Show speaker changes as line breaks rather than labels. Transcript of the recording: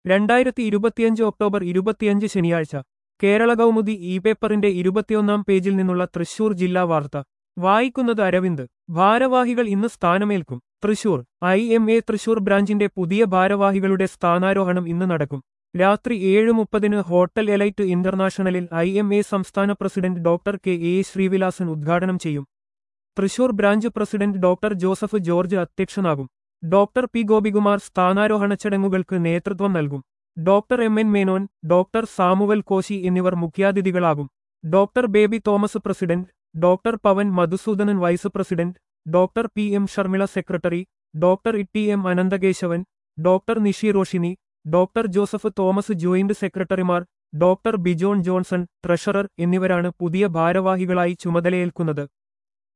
രണ്ടായിരത്തി ഇരുപത്തിയഞ്ച് ഒക്ടോബർ ഇരുപത്തിയഞ്ച് ശനിയാഴ്ച കേരള കൗമുദി ഇ പേപ്പറിന്റെ ഇരുപത്തിയൊന്നാം പേജിൽ നിന്നുള്ള തൃശൂർ ജില്ലാ വാർത്ത വായിക്കുന്നത് അരവിന്ദ് ഭാരവാഹികൾ ഇന്ന് സ്ഥാനമേൽക്കും Thrissur I M A Thrissur ബ്രാഞ്ചിന്റെ പുതിയ ഭാരവാഹികളുടെ സ്ഥാനാരോഹണം ഇന്ന് നടക്കും രാത്രി ഏഴ് മുപ്പതിന് ഹോട്ടൽ എലൈറ്റ് ഇന്റർനാഷണലിൽ ഐ എം എ സംസ്ഥാന president doctor K A Srivilasan ഉദ്ഘാടനം ചെയ്യും Thrissur branch president doctor Joseph George അധ്യക്ഷനാകും ഡോക്ടർ പി ഗോപികുമാർ സ്ഥാനാരോഹണ ചടങ്ങുകൾക്ക് നേതൃത്വം നൽകും doctor M N Menon doctor Samuel Koshy എന്നിവർ മുഖ്യാതിഥികളാകും doctor Baby Thomas president doctor Pavan Madhusoodanan vice president doctor P M Sharmila secretary doctor E M Ananthakesavan doctor Nishi Roshini doctor Joseph Thomas joint സെക്രട്ടറിമാർ doctor Bijon Johnson treasurer എന്നിവരാണ് പുതിയ ഭാരവാഹികളായി ചുമതലയേൽക്കുന്നത്